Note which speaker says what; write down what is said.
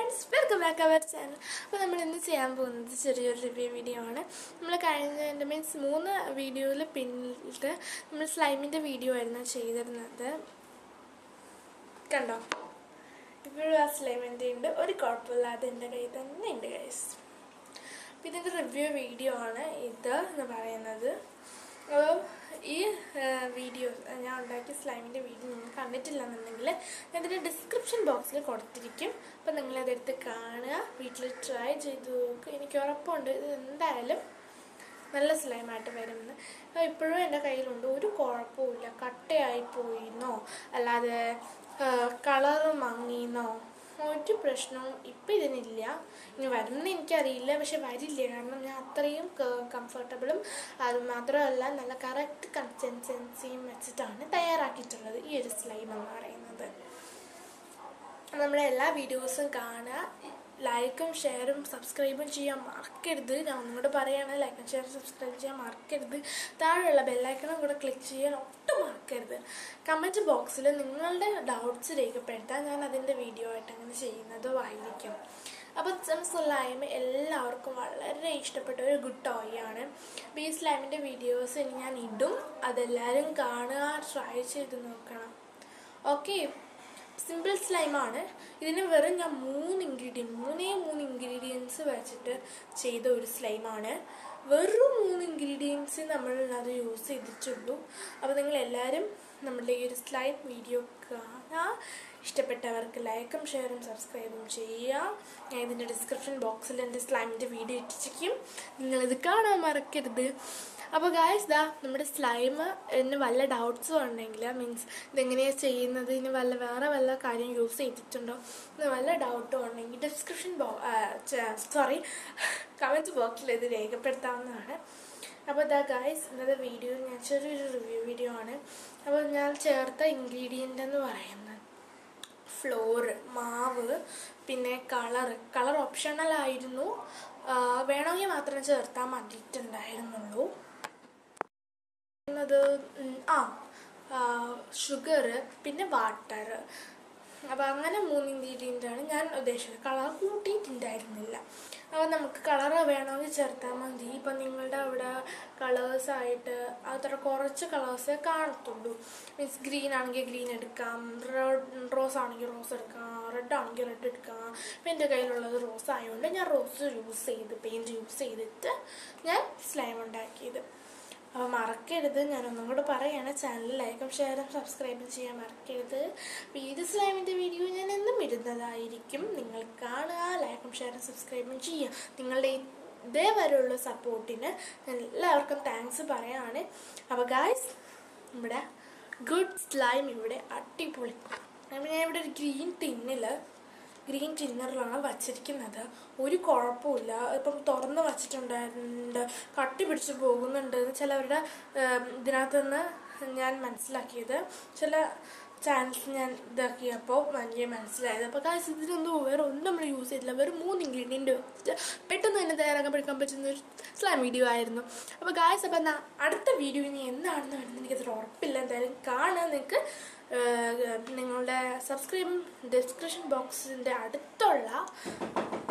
Speaker 1: friends welcome back our channel അപ്പോൾ നമ്മൾ ഇന്ന് ചെയ്യാൻ പോകുന്നത് ചെറിയൊരു റിവ്യൂ വീഡിയോ ആണ് നമ്മൾ കഴിഞ്ഞ മീൻസ് മൂന്ന് വീഡിയോയിൽ പിന്നിട്ട് നമ്മൾ സ്ലൈമിൻ്റെ വീഡിയോ ആയിരുന്നു ചെയ്തിരുന്നത് കണ്ടോ ഇപ്പോഴും ആ സ്ലൈമിൻ്റെ ഉണ്ട് ഒരു കുഴപ്പമില്ലാതെ എൻ്റെ കയ്യിൽ തന്നെ ഉണ്ട് ഗൈസ് അപ്പോൾ ഇതിൻ്റെ റിവ്യൂ വീഡിയോ ആണ് ഇത് എന്ന് പറയുന്നത് അപ്പോൾ ഈ വീഡിയോ ഞാൻ ഉണ്ടാക്കിയ സ്ലൈമിൻ്റെ വീഡിയോ നിങ്ങൾ കണ്ടിട്ടില്ലെന്നുണ്ടെങ്കിൽ ഞാൻ ഇതിൻ്റെ ഡിസ്ക്രിപ്ഷൻ ബോക്സിൽ കൊടുത്തിരിക്കും അപ്പോൾ നിങ്ങളതെടുത്ത് കാണുക വീട്ടിൽ ട്രൈ ചെയ്ത് നോക്കുക എനിക്ക് ഉറപ്പുണ്ട് ഇത് എന്തായാലും നല്ല സ്ലൈമായിട്ട് വരുമെന്ന് അപ്പോൾ ഇപ്പോഴും എൻ്റെ കയ്യിലുണ്ട് ഒരു കുഴപ്പമില്ല കട്ടയായി പോയിന്നോ അല്ലാതെ കളറ് മങ്ങിന്നോ ഒരു പ്രശ്നവും ഇപ്പം ഇതിനില്ല ഇനി വരുമെന്ന് എനിക്കറിയില്ല പക്ഷെ വരില്ല കാരണം ഞാൻ അത്രയും കംഫർട്ടബിളും അത് മാത്രമല്ല നല്ല കറക്റ്റ് കൺസിസ്റ്റൻസിയും വെച്ചിട്ടാണ് തയ്യാറാക്കിയിട്ടുള്ളത് ഈ ഒരു സ്ലൈം എന്ന് പറയുന്നത് നമ്മുടെ എല്ലാ വീഡിയോസും കാണുക ലൈക്കും ഷെയറും സബ്സ്ക്രൈബും ചെയ്യാൻ മറക്കരുത് ഞാൻ ഒന്നുകൂടെ പറയുകയാണ് ലൈക്കും ഷെയർ സബ്സ്ക്രൈബ് ചെയ്യാൻ മറക്കരുത് താഴെയുള്ള ബെല്ലൈക്കണും കൂടെ ക്ലിക്ക് ചെയ്യാൻ ഒട്ടും മറക്കരുത് കമൻറ്റ് ബോക്സിൽ നിങ്ങളുടെ ഡൗട്ട്സ് രേഖപ്പെടുത്താൻ ഞാൻ അതിൻ്റെ വീഡിയോ ആയിട്ട് അങ്ങനെ ചെയ്യുന്നതും ആയിരിക്കും അപ്പോൾ സ്ലൈം എല്ലാവർക്കും വളരെ ഇഷ്ടപ്പെട്ട ഒരു ഗുഡ് ടോയ് ആണ് അപ്പോൾ ഈ സ്ലൈമിൻ്റെ വീഡിയോസ് ഇനി ഞാൻ ഇടും അതെല്ലാവരും കാണുക ട്രൈ ചെയ്ത് നോക്കണം ഓക്കെ സിമ്പിൾ സ്ലൈമാണ് ഇതിന് വെറും ഞാൻ മൂന്ന് ഇൻഗ്രീഡിയൻറ്റ് മൂന്നേ മൂന്ന് ഇൻഗ്രീഡിയൻസ് വെച്ചിട്ട് ചെയ്ത ഒരു സ്ലൈമാണ് വെറും മൂന്ന് ഇൻഗ്രീഡിയൻസ് നമ്മൾ അത് യൂസ് ചെയ്തിട്ടുള്ളൂ അപ്പോൾ നിങ്ങൾ എല്ലാവരും നമ്മുടെ ഈ ഒരു സ്ലൈം വീഡിയോ കാണുക ഇഷ്ടപ്പെട്ടവർക്ക് ലൈക്കും ഷെയറും സബ്സ്ക്രൈബും ചെയ്യുക ഞാൻ ഇതിൻ്റെ ഡിസ്ക്രിപ്ഷൻ ബോക്സിൽ എൻ്റെ സ്ലൈമിൻ്റെ വീഡിയോ ഇട്ടിരിക്കും നിങ്ങളിത് കാണാൻ മറക്കരുത് അപ്പോൾ ഗായ്സ് ദാ നമ്മുടെ സ്ലൈം ഇന്ന് വല്ല ഡൗട്ട്സും ഉണ്ടെങ്കിൽ മീൻസ് ഇതെങ്ങനെയാണ് ചെയ്യുന്നത് ഇനി വല്ല വേറെ വല്ല കാര്യം യൂസ് ചെയ്തിട്ടുണ്ടോ ഇന്ന് വല്ല ഡൗട്ടും ഉണ്ടെങ്കിൽ ഡിസ്ക്രിപ്ഷൻ ബോ സോറി കമൻറ്റ് ബോക്സിൽ ഇത് രേഖപ്പെടുത്താവുന്നതാണ് അപ്പോൾ ഇതാ ഗായ്സ് ഇന്നത്തെ വീഡിയോ ഞാൻ ചെറിയൊരു റിവ്യൂ വീഡിയോ ആണ് അപ്പോൾ ഞാൻ ചേർത്ത ഇൻഗ്രീഡിയൻ്റ് എന്ന് പറയുന്നത് ഫ്ലോറ് മാവ് പിന്നെ കളർ കളർ ഓപ്ഷണൽ ആയിരുന്നു വേണമെങ്കിൽ മാത്രം ചേർത്താൽ മതിയിട്ടുണ്ടായിരുന്നുള്ളൂ അത് ആ ഷുഗർ പിന്നെ വാട്ടർ അപ്പോൾ അങ്ങനെ മൂന്ന് ഇൻഗ്രീഡിയൻ്റാണ് ഞാൻ ഉദ്ദേശിച്ചത് കളർ കൂട്ടിയിട്ടുണ്ടായിരുന്നില്ല അപ്പോൾ നമുക്ക് കളർ വേണമെങ്കിൽ ചേർത്താൽ മതി ഇപ്പം നിങ്ങളുടെ അവിടെ കളേഴ്സായിട്ട് അത്ര കുറച്ച് കളേഴ്സേ കാണത്തുള്ളൂ മീൻസ് ഗ്രീൻ ആണെങ്കിൽ ഗ്രീൻ എടുക്കാം റോസ് ആണെങ്കിൽ റോസ് എടുക്കാം റെഡ് ആണെങ്കിൽ റെഡ് എടുക്കാം ഇപ്പം എൻ്റെ കയ്യിലുള്ളത് റോസ് ആയതുകൊണ്ട് ഞാൻ റോസ് യൂസ് ചെയ്ത് പെയിൻറ്റ് യൂസ് ചെയ്തിട്ട് ഞാൻ സ്ലൈം ഉണ്ടാക്കിയത് അപ്പോൾ മറക്കരുത് ഞാനൊന്നും കൂടെ പറയുകയാണ് ചാനൽ ലൈക്കും ഷെയറും സബ്സ്ക്രൈബും ചെയ്യാൻ മറക്കരുത് അപ്പോൾ ഇത് സ്ലൈമിൻ്റെ വീഡിയോ ഞാൻ എന്നും ഇടുന്നതായിരിക്കും നിങ്ങൾ കാണുക ലൈക്കും ഷെയറും സബ്സ്ക്രൈബും ചെയ്യുക നിങ്ങളുടെ ഇതേവരെയുള്ള സപ്പോർട്ടിന് ഞാൻ എല്ലാവർക്കും താങ്ക്സ് പറയാണ് അപ്പോൾ ഗായ്സ് നമ്മുടെ ഗുഡ് സ്ലൈം ഇവിടെ അടിപൊളി ഞാൻ ഇവിടെ ഒരു ഗ്രീൻ ടിന്നിൽ ഗ്രീൻ ടിന്നറിലാണ് വച്ചിരിക്കുന്നത് ഒരു കുഴപ്പമില്ല ഇപ്പം തുറന്ന് വച്ചിട്ടുണ്ടായിട്ടുണ്ട് കട്ടി പിടിച്ച് പോകുന്നുണ്ട് ചിലവരുടെ ഇതിനകത്ത് നിന്ന് ഞാൻ മനസ്സിലാക്കിയത് ചില ചാനൽസ് ഞാൻ ഇതാക്കിയപ്പോൾ എനിക്ക് മനസ്സിലായത് അപ്പോൾ കാശ് ഇതിനൊന്നും വേറെ ഒന്നും നമ്മൾ യൂസ് ചെയ്തില്ല വെറും മൂന്ന് ഇൻഗ്രീഡിയൻറ്റ് വെച്ചിട്ട് പെട്ടെന്ന് തന്നെ തയ്യാറാക്കാൻ പഠിക്കാൻ പറ്റുന്ന ഒരു സ്ലാം വീഡിയോ ആയിരുന്നു അപ്പോൾ ഗായ്സ് അപ്പോൾ എന്നാൽ അടുത്ത വീഡിയോ ഇനി എന്താണെന്ന് വരുന്നത് എനിക്കത് ഉറപ്പില്ല എന്തായാലും കാണാൻ നിങ്ങൾക്ക് നിങ്ങളുടെ സബ്സ്ക്രൈബ് ഡിസ്ക്രിപ്ഷൻ ബോക്സിൻ്റെ അടുത്തുള്ള